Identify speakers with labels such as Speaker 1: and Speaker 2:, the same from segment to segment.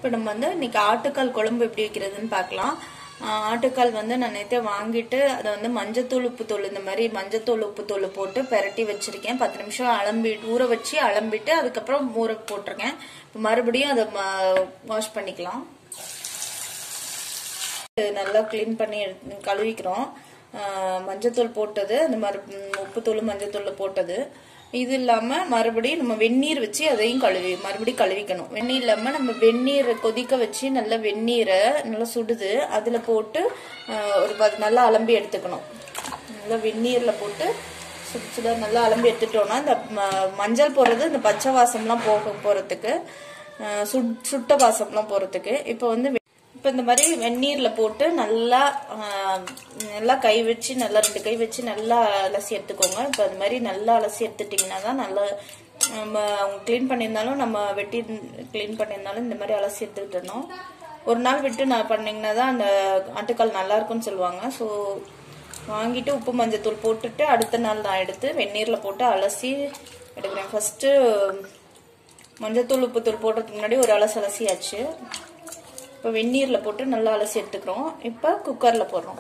Speaker 1: இப்போ நம்ம வந்து இன்னைக்கு ஆட்டுக்கால் குழம்பு எப்படி வைக்கிறதுன்னு பார்க்கலாம் ஆஹ் ஆட்டுக்கால் வந்து நான் நேற்றே வாங்கிட்டு அதை வந்து மஞ்சத்தூள் உப்புத்தூள் இந்த மாதிரி மஞ்சத்தூள் உப்புத்தூள் போட்டு பெரட்டி வச்சிருக்கேன் பத்து நிமிஷம் அலம்பி ஊற வச்சு அலம்பிட்டு அதுக்கப்புறம் ஊற போட்டிருக்கேன் இப்போ மறுபடியும் அதை வாஷ் பண்ணிக்கலாம் நல்லா க்ளீன் பண்ணி எடுத்து கழுவிக்கிறோம் ஆஹ் மஞ்சத்தூள் போட்டது அந்த மாதிரி ம், உப்புத்தூள் மஞ்சத்தூள் போட்டது இது இல்லாம மறுபடியும் நம்ம வெந்நீர் வச்சு அதையும் கழுவி மறுபடியும் கழுவிக்கணும் வெந்நீர் இல்லாம நம்ம வெந்நீரை கொதிக்க வச்சு நல்ல வெந்நீரை நல்லா சுடுது அதுல போட்டு ஆஹ், ஒரு பத்து நல்லா அலம்பி எடுத்துக்கணும் நல்லா வெந்நீர்ல போட்டு சுட சுட நல்லா அலம்பி எடுத்துட்டோம்னா இந்த ம- மஞ்சள் போடுறது இந்த பச்சை வாசம்லாம் போக போறதுக்கு ஆஹ், சுட் சுட்ட வாசம்லாம் போறதுக்கு இப்போ வந்து இப்போ இந்த மாதிரி வெந்நீர்ல போட்டு நல்லா ஆஹ், நல்லா கை வச்சு நல்லா ரெண்டு கை வச்சு நல்லா அலசி எடுத்துக்கோங்க இப்போ அது மாதிரி நல்லா அலசி எடுத்துட்டிங்கன்னா தான் நல்லா நம்ம அவங்க க்ளீன் பண்ணியிருந்தாலும் நம்ம வெட்டி க்ளீன் பண்ணியிருந்தாலும் இந்த மாதிரி அலசி எடுத்துக்கிட்டணும் ஒரு நாள் விட்டு நான் பண்ணீங்கன்னா தான் அந்த ஆட்டுக்கால் நல்லா இருக்கும்னு சொல்லுவாங்க ஸோ வாங்கிட்டு உப்பு மஞ்சத்தூள் போட்டுட்டு அடுத்த நாள் நான் எடுத்து வெந்நீரில் போட்டு அலசி எடுக்கிறேன் ஃபர்ஸ்ட்டு மஞ்சத்தூள் உப்புத்தூள் போடுறதுக்கு முன்னாடி ஒரு அலசி அலசியாச்சு இப்போ வெந்நீரில் போட்டு நல்லா அலசி எடுத்துக்கிறோம் இப்போ குக்கரில் போடுறோம்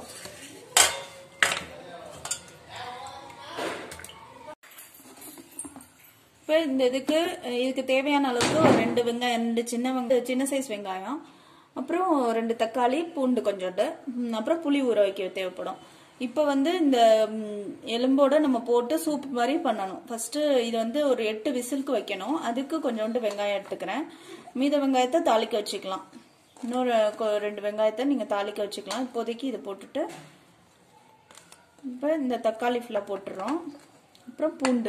Speaker 1: இப்போ இந்த இதுக்கு அஹ், இதுக்கு தேவையான அளவுக்கு ஒரு ரெண்டு வெங்காயம் ரெண்டு சின்ன வெங்காயம் சின்ன சைஸ் வெங்காயம் அப்புறம் ரெண்டு தக்காளி பூண்டு கொஞ்சோண்டு ம், அப்புறம் புளி ஊற வைக்க தேவைப்படும் இப்போ வந்து இந்த ம், எலும்போட நம்ம போட்டு சூப் மாதிரி பண்ணணும் ஃபர்ஸ்ட் இது வந்து ஒரு எட்டு விசிலுக்கு வைக்கணும் அதுக்கு கொஞ்சோண்டு வெங்காயம் எடுத்துக்கிறேன் மீத வெங்காயத்தை தாளிக்க வச்சுக்கலாம் இன்னொரு கொ- ரெண்டு வெங்காயத்தை நீங்க தாளிக்க வச்சுக்கலாம் இப்போதைக்கு இதை போட்டுட்டு இப்போ இந்த தக்காளி ஃபுல்லாக போட்டுறோம் அப்புறம் பூண்டு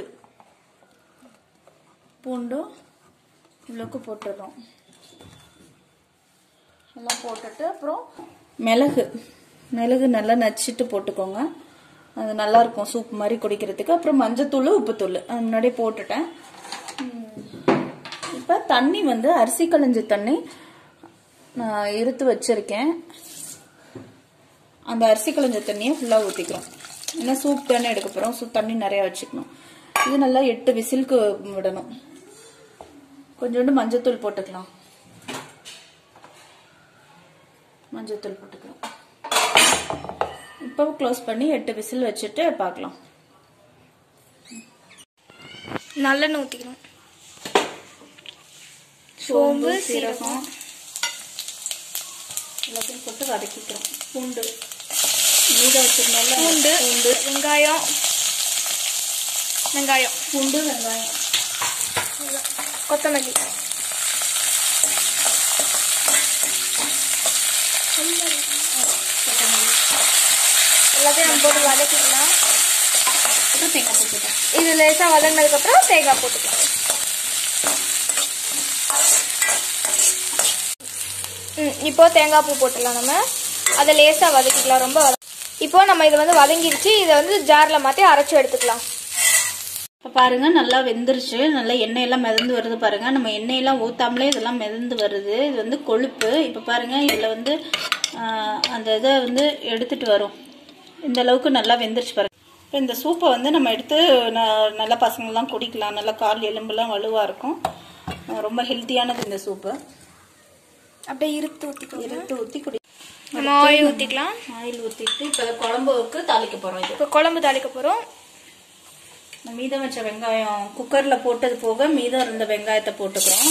Speaker 1: பூண்டும் இவ்வளோக்கு போட்டுடுறோம் எல்லாம் போட்டுட்டு அப்புறம் மிளகு மிளகு நல்லா நச்சுட்டு போட்டுக்கோங்க அது நல்லா இருக்கும் சூப் மாதிரி குடிக்கிறதுக்கு அப்புறம் மஞ்சத்தூள் உப்புத்தூள் அது முன்னாடியே போட்டுட்டேன் இப்போ தண்ணி வந்து அரிசி களைஞ்ச தண்ணி நான் இருத்து வச்சிருக்கேன் அந்த அரிசி களைஞ்ச தண்ணியை ஃபுல்லாக ஊற்றிக்கிறோம் ஏன்னா சூப் தானே எடுக்க போகிறோம் சூப் தண்ணி நிறையா வச்சுக்கணும் இது நல்லா எட்டு விசிலுக்கு விடணும் கொஞ்சோண்டு மஞ்சத்தூள் போட்டுக்கலாம் மஞ்சத்தூள் போட்டுக்கலாம் இப்போ க்ளோஸ் பண்ணி எட்டு விசில் வச்சுட்டு பார்க்கலாம்
Speaker 2: நல்லெண்ணெய் ஊற்றிக்கணும்
Speaker 1: சோம்பு
Speaker 2: சோம்பு
Speaker 1: சீரகம் எல்லாத்தையும் போட்டு வதக்கிக்கிறோம் பூண்டு மீத வச்சிருந்தோம்ல
Speaker 2: பூண்டு
Speaker 1: பூண்டு
Speaker 2: வெங்காயம் வெங்காயம்
Speaker 1: பூண்டு வெங்காயம்
Speaker 2: கொத்தமல்லி
Speaker 1: கொத்தமல்லி
Speaker 2: எல்லாத்தையும் நம்ம போட்டு வதக்கிக்கலாம்
Speaker 1: அப்புறம் தேங்காய் போட்டுட்டேன்
Speaker 2: இது லேசாக வதங்கினதுக்கப்புறம் தேங்காய் போட்டுக்கலாம் ம் இப்போ தேங்காய் பூ போட்டுடலாம் நம்ம அதை லேசாக வதக்கிக்கலாம் ரொம்ப வத இப்போ நம்ம இது வந்து வதங்கிருச்சு இதை வந்து ஜாரில் மாற்றி அரைச்சி எடுத்துக்கலாம்
Speaker 1: இப்போ பாருங்க நல்லா வெந்துருச்சு நல்லா எண்ணெய் எல்லாம் மிதந்து வருது பாருங்க நம்ம எண்ணெயெல்லாம் ஊத்தாமலே இதெல்லாம் மிதந்து வருது இது வந்து கொழுப்பு இப்போ பாருங்க இதுல வந்து ஆஹ், அந்த இதை வந்து எடுத்துட்டு வரும் இந்த அளவுக்கு நல்லா வெந்துருச்சு பாருங்க இப்போ இந்த சூப்பை வந்து நம்ம எடுத்து ந- நல்லா பசங்கள்லாம் குடிக்கலாம் நல்லா கால் எலும்புலாம் வலுவா இருக்கும் ஆஹ், ரொம்ப ஹெல்த்தியானது இந்த சூப்பு
Speaker 2: அப்படியே இருத்து ஊற்றிக்கலாம்
Speaker 1: எடுத்து ஊற்றி குடி
Speaker 2: நம்ம ஆயில் ஊற்றிக்கலாம்
Speaker 1: ஆயில் ஊற்றிட்டு இப்போ குழம்புக்கு தாளிக்க போகிறோம் இது
Speaker 2: இப்போ குழம்பு தாளிக்க போகிறோம்
Speaker 1: இந்த மீதம் வச்ச வெங்காயம் குக்கர்ல போட்டது போக மீதம் இருந்த வெங்காயத்தை போட்டுக்கிறோம்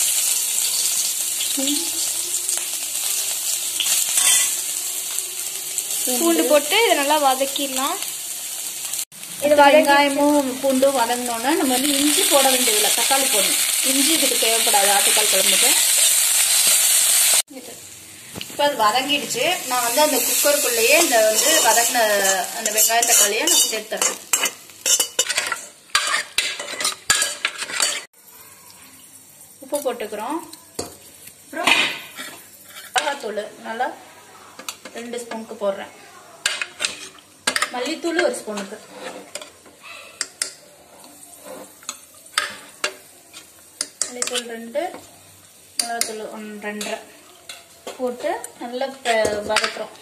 Speaker 2: பூண்டு போட்டு இதை நல்லா வதக்கிடலாம்
Speaker 1: இது வெங்காயமும் பூண்டும் வதங்கினோன்னா நம்ம வந்து இஞ்சி போட வேண்டியதில்லை தக்காளி போடணும் இஞ்சி இதுக்கு தேவைப்படாது ஆட்டுக்கால் குழம்புக்கு இப்போ அது வதங்கிடுச்சு நான் வந்து அந்த குக்கருக்குள்ளேயே இந்த வந்து வதங்கின அந்த வெங்காய தக்காளியை நான் சேர்த்துறேன் உப்பு போட்டுக்கிறோம் அப்புறம் மிளகாத்தூள் நல்லா ரெண்டு ஸ்பூனுக்கு போடுறேன் மல்லித்தூள் ஒரு ஸ்பூனுக்கு மல்லித்தூள் ரெண்டு மிளகாத்தூள் ஒன்று ரெண்டரை போட்டு நல்லா ப- வதக்குறோம்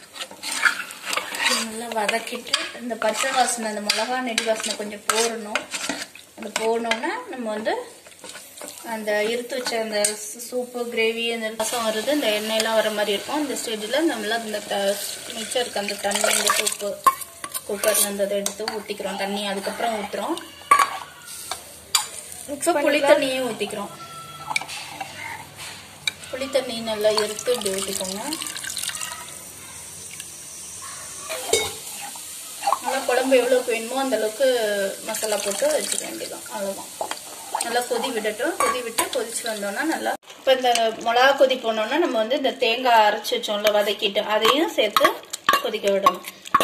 Speaker 1: நல்லா வதக்கிட்டு இந்த பச்சை வாசனை அந்த மிளகா நெடி வாசனை கொஞ்சம் போடணும் அது போனோன்னா நம்ம வந்து அந்த இருத்து வச்ச அந்த சூப்பு கிரேவி அந்த ரசம் வருது இந்த எண்ணெயெல்லாம் வர மாதிரி இருக்கும் அந்த ஸ்டேஜில் நம்மள இந்த த- மிச்சம் இருக்க அந்த தண்ணி இந்த சூப்பு குக்கர்ல இருந்ததை எடுத்து ஊற்றிக்கிறோம் தண்ணி அதுக்கப்புறம் ஊற்றுறோம் இப்போ புளி தண்ணியும் ஊற்றிக்கிறோம் புளி தண்ணி நல்லா எடுத்து இப்படி ஊற்றிக்கோங்க நல்லா குழம்பு எவ்வளோக்கு வேணுமோ அந்த அளவுக்கு மசாலா போட்டு வச்சுக்க வேண்டியதான் அவ்வளோதான் நல்லா கொதி விடட்டும் கொதி விட்டு கொதிச்சு வந்தோம்னா நல்லா இப்போ இந்த மிளகா கொதி போனோம்னா நம்ம வந்து இந்த தேங்காய் அரைச்சி வச்சோம்ல வதக்கிட்டு அதையும் சேர்த்து கொதிக்க விடணும்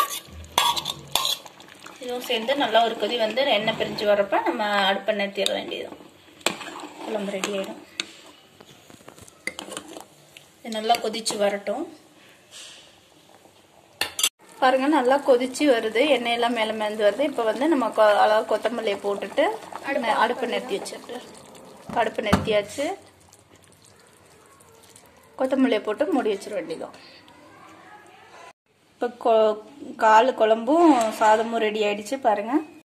Speaker 1: இதுவும் சேர்ந்து நல்லா ஒரு கொதி வந்து எண்ணெய் பிரிஞ்சு வரப்ப நம்ம அடுப்பை நிறுத்திட வேண்டியதுதான் குழம்பு ரெடி ஆயிடும் இது நல்லா கொதிச்சு வரட்டும் பாருங்க நல்லா கொதிச்சு வருது எண்ணெயெல்லாம் மேலே மேந்து வருது இப்போ வந்து நம்ம கொ- அழகா கொத்தமல்லியை போட்டுட்டு நெ- அடுப்பை நிறுத்தி வச்சுட்டு அடுப்பை நிறுத்தியாச்சு கொத்தமல்லியை போட்டு மூடி வச்சிட வேண்டியதான் இப்போ கொ கால் குழம்பும் சாதமும் ரெடி ஆயிடுச்சு பாருங்க